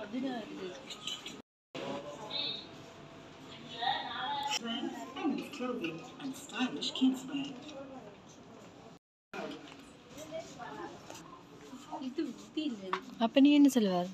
feminine clothing and stylish kids wear. அப்போ நீ என்ன சொல்லுவார்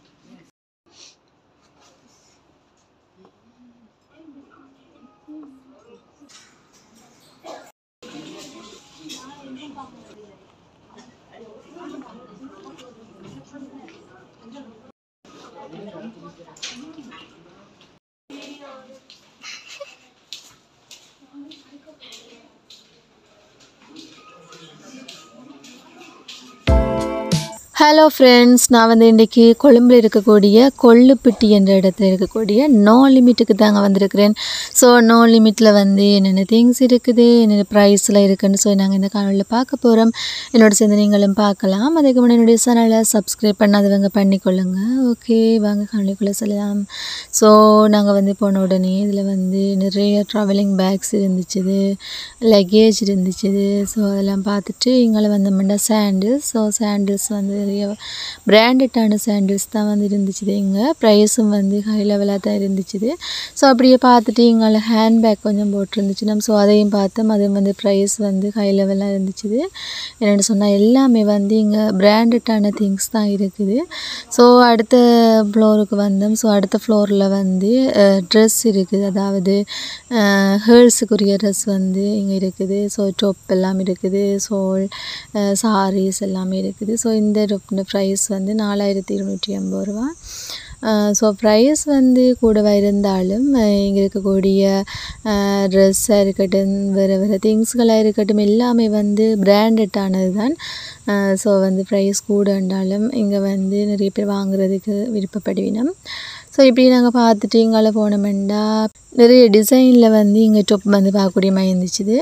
ஹலோ ஃப்ரெண்ட்ஸ் நான் வந்து இன்றைக்கி கொழும்பில் இருக்கக்கூடிய கொள்ளுப்பிட்டி என்ற இடத்துல இருக்கக்கூடிய நோ லிமிட்டுக்கு தாங்க வந்திருக்கிறேன் ஸோ நோ லிமிட்டில் வந்து என்னென்ன திங்ஸ் இருக்குது என்னென்ன ப்ரைஸில் இருக்குன்னு சொல்லி நாங்கள் இந்த காணொலியில் பார்க்க போகிறோம் என்னோட சேர்ந்து நீங்களும் பார்க்கலாம் அதுக்கு முன்னாடி என்னுடைய சேனலை சப்ஸ்கிரைப் பண்ணாதவங்க பண்ணிக்கொள்ளுங்க ஓகே வாங்க காணொலிக்குள்ளே சொல்லலாம் ஸோ நாங்கள் வந்து போன உடனே இதில் வந்து நிறைய ட்ராவலிங் பேக்ஸ் இருந்துச்சுது லக்கேஜ் இருந்துச்சுது ஸோ அதெல்லாம் பார்த்துட்டு இங்கே வந்தோம்னா சாண்டில்ஸ் ஸோ சாண்டில்ஸ் வந்து நிறைய பிராண்டடான சாண்டில்ஸ் தான் வந்து இருந்துச்சுது இங்கே ப்ரைஸும் வந்து ஹை லெவலாக தான் இருந்துச்சுது ஸோ அப்படியே பார்த்துட்டு இங்கே ஹேண்ட்பேக் கொஞ்சம் போட்டிருந்துச்சு நம்ம ஸோ அதையும் பார்த்தோம் அதுவும் வந்து ப்ரைஸ் வந்து ஹை லெவலாக இருந்துச்சுது என்னென்னு சொன்னால் எல்லாமே வந்து இங்கே பிராண்டடான திங்ஸ் தான் இருக்குது ஸோ அடுத்த ஃப்ளோருக்கு வந்தோம் ஸோ அடுத்த ஃப்ளோரில் வந்து ட்ரெஸ் இருக்குது அதாவது ஹேர்ஸுக்குரிய ட்ரெஸ் வந்து இங்கே இருக்குது ஸோ டொப் எல்லாம் இருக்குது சோல் சாரீஸ் எல்லாமே இருக்குது ஸோ இந்த டொப்ன ப்ரைஸ் வந்து நாலாயிரத்தி இருநூற்றி ஐம்பது ரூபா ஸோ ப்ரைஸ் வந்து கூடவா இருந்தாலும் இங்கே இருக்கக்கூடிய ட்ரெஸ்ஸாக இருக்கட்டும் வேறு வேறு திங்ஸ்களாக இருக்கட்டும் எல்லாமே வந்து பிராண்டடானது தான் ஸோ வந்து ப்ரைஸ் கூட இருந்தாலும் இங்கே வந்து நிறைய பேர் வாங்குறதுக்கு விருப்பப்படுவினோம் ஸோ இப்படி நாங்கள் பார்த்துட்டு இங்கால போனோமெண்டா நிறைய டிசைனில் வந்து இங்கே டொப் வந்து பார்க்கக்கூடிய மாதிரி இருந்துச்சுது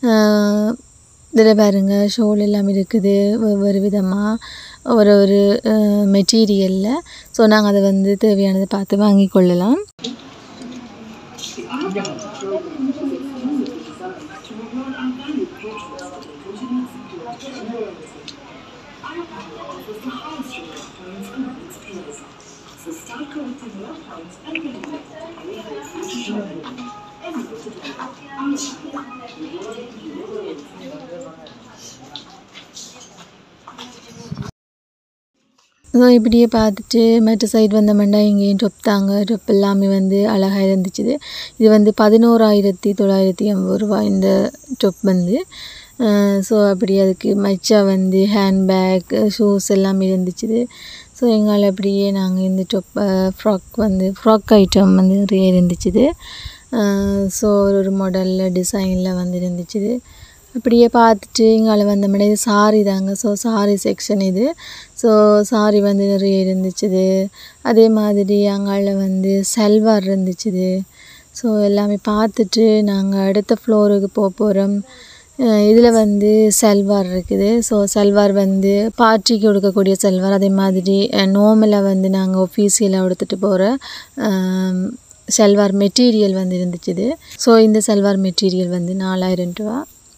இதில் பாருங்கள் ஷோல் எல்லாம் இருக்குது ஒவ்வொரு விதமாக ஒரு ஒரு மெட்டீரியலில் ஸோ நாங்கள் அதை வந்து தேவையானதை பார்த்து வாங்கி கொள்ளலாம் So start collecting your points and getting them. Everything to do. So இப்படியே பார்த்துட்டு மற்ற சைடு வந்தோம்னா இங்கேயும் டொப் தாங்க டொப் எல்லாமே வந்து அழகாக இருந்துச்சுது இது வந்து பதினோராயிரத்தி தொள்ளாயிரத்தி ஐம்பது ரூபா இந்த டொப் வந்து ஸோ அப்படி அதுக்கு மச்சா வந்து ஹேண்ட்பேக் ஷூஸ் எல்லாமே இருந்துச்சுது ஸோ எங்களால் அப்படியே நாங்கள் இந்த டொப் ஃப்ராக் வந்து ஃப்ராக் ஐட்டம் வந்து நிறைய இருந்துச்சுது ஸோ ஒரு ஒரு மாடலில் டிசைனில் வந்து இருந்துச்சுது அப்படியே பார்த்துட்டு இங்கால வந்தோம்னா இது சாரி தாங்க ஸோ சாரி செக்ஷன் இது ஸோ சாரி வந்து நிறைய இருந்துச்சுது அதே மாதிரி அங்கால வந்து சல்வார் இருந்துச்சுது ஸோ எல்லாமே பார்த்துட்டு நாங்கள் அடுத்த ஃப்ளோருக்கு போக போகிறோம் இதில் வந்து சல்வார் இருக்குது ஸோ சல்வார் வந்து பார்ட்டிக்கு கொடுக்கக்கூடிய சல்வார் அதே மாதிரி நோமலாக வந்து நாங்கள் ஒஃபீஷியலாக எடுத்துகிட்டு போகிற சல்வார் மெட்டீரியல் வந்து இருந்துச்சுது ஸோ இந்த சல்வார் மெட்டீரியல் வந்து நாலாயிரம் ரூபா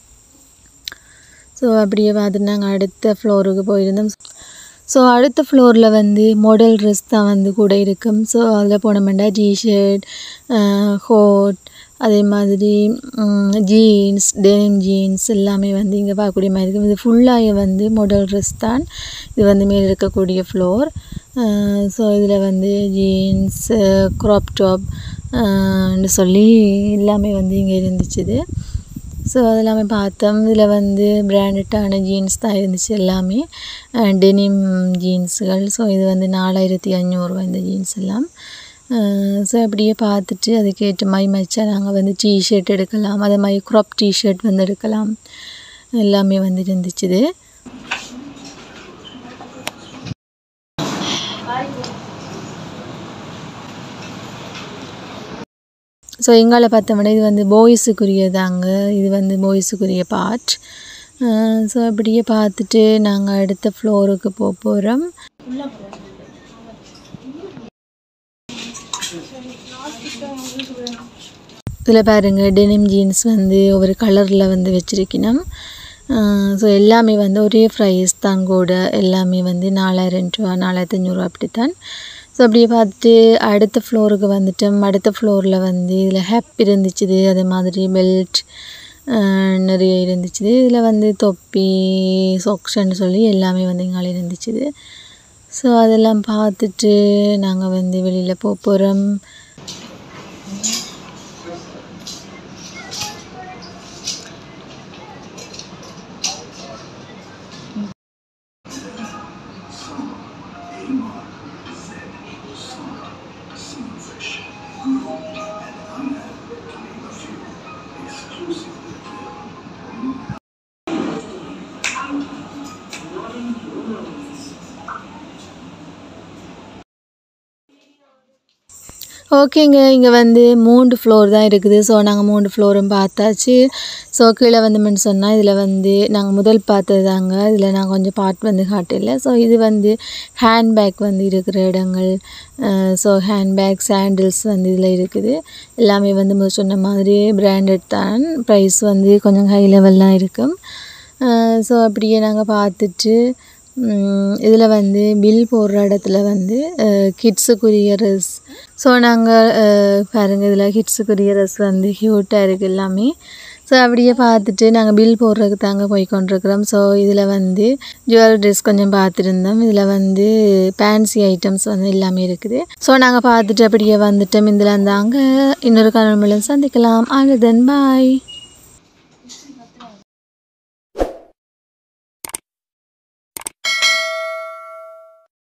ஸோ அப்படியே பார்த்துட்டு நாங்கள் அடுத்த ஃப்ளோருக்கு போயிருந்தோம் ஸோ அடுத்த ஃப்ளோரில் வந்து மாடல் ட்ரெஸ் தான் வந்து கூட இருக்கும் ஸோ அதில் போனோம்னா டிஷர்ட் ஹோட் அதே மாதிரி ஜீன்ஸ் டெனிம் ஜீன்ஸ் எல்லாமே வந்து இங்கே பார்க்கக்கூடிய மாதிரி இருக்கும் இது ஃபுல்லாக வந்து மாடல் ட்ரெஸ் தான் இது வந்து மேலே இருக்கக்கூடிய ஃப்ளோர் ஸோ இதில் வந்து ஜீன்ஸ் க்ராப் டாப் சொல்லி எல்லாமே வந்து இங்கே இருந்துச்சுது ஸோ அதெல்லாமே பார்த்தோம் இதில் வந்து பிராண்டடான ஜீன்ஸ் தான் இருந்துச்சு எல்லாமே டெனிம் ஜீன்ஸுகள் ஸோ இது வந்து நாலாயிரத்தி அஞ்சூறுரூவா இந்த ஜீன்ஸ் எல்லாம் ஸோ அப்படியே பார்த்துட்டு அதுக்கேற்ற மாதிரி மச்சா நாங்கள் வந்து டிஷர்ட் எடுக்கலாம் அதே மாதிரி க்ராப் டிஷர்ட் வந்து எடுக்கலாம் எல்லாமே வந்து இருந்துச்சுது ஸோ எங்கால பார்த்தோம்னா இது வந்து பாய்ஸுக்குரியதாங்க இது வந்து பாய்ஸுக்குரிய பார்ட் ஸோ அப்படியே பார்த்துட்டு நாங்கள் அடுத்த ஃப்ளோருக்கு போக போகிறோம் இதில் பாருங்கள் டெனிம் ஜீன்ஸ் வந்து ஒவ்வொரு கலரில் வந்து வச்சுருக்கணும் ஸோ எல்லாமே வந்து ஒரே ப்ரைஸ் தான் கூட எல்லாமே வந்து நாலாயிரம் ரூபா நாலாயிரத்தி அஞ்சூறுரூவா அப்படித்தான் ஸோ அப்படியே பார்த்துட்டு அடுத்த ஃப்ளோருக்கு வந்துட்டோம் அடுத்த ஃப்ளோரில் வந்து இதில் ஹேப் இருந்துச்சுது அதே மாதிரி பெல்ட் நிறைய இருந்துச்சு இதில் வந்து தொப்பி சொக்ஷன்னு சொல்லி எல்லாமே வந்து எங்கால இருந்துச்சுது ஸோ அதெல்லாம் பார்த்துட்டு நாங்கள் வந்து வெளியில் போக போகிறோம் ஓகேங்க இங்கே வந்து மூன்று ஃப்ளோர் தான் இருக்குது ஸோ நாங்கள் மூன்று ஃப்ளோரும் பார்த்தாச்சு ஸோ கீழே வந்தோம்னு சொன்னால் இதில் வந்து நாங்கள் முதல் பார்த்தது தாங்க இதில் நான் கொஞ்சம் பார்ட் வந்து காட்டல ஸோ இது வந்து ஹேண்ட்பேக் வந்து இருக்கிற இடங்கள் ஸோ ஹேண்ட்பேக் சாண்டில்ஸ் வந்து இதில் இருக்குது எல்லாமே வந்து முதல் சொன்ன மாதிரி பிராண்டட் தான் ப்ரைஸ் வந்து கொஞ்சம் ஹை லெவல்லாம் இருக்கும் ஸோ அப்படியே நாங்கள் பார்த்துட்டு இதில் வந்து பில் போடுற இடத்துல வந்து கிட்ஸுக்குரிய ட்ரெஸ் ஸோ நாங்கள் பாருங்கள் இதில் கிட்ஸுக்குரிய ட்ரெஸ் வந்து ஹியூட்டாக இருக்குது எல்லாமே ஸோ அப்படியே பார்த்துட்டு நாங்கள் பில் போடுறதுக்கு தாங்க போய் கொண்டிருக்கிறோம் ஸோ இதில் வந்து ஜுவல் ட்ரெஸ் கொஞ்சம் பார்த்துருந்தோம் இதில் வந்து ஃபேன்சி ஐட்டம்ஸ் வந்து எல்லாமே இருக்குது ஸோ நாங்கள் பார்த்துட்டு அப்படியே வந்துட்டோம் இதில் இருந்தாங்க இன்னொரு காரணம் சந்திக்கலாம் ஆல் தென் பாய்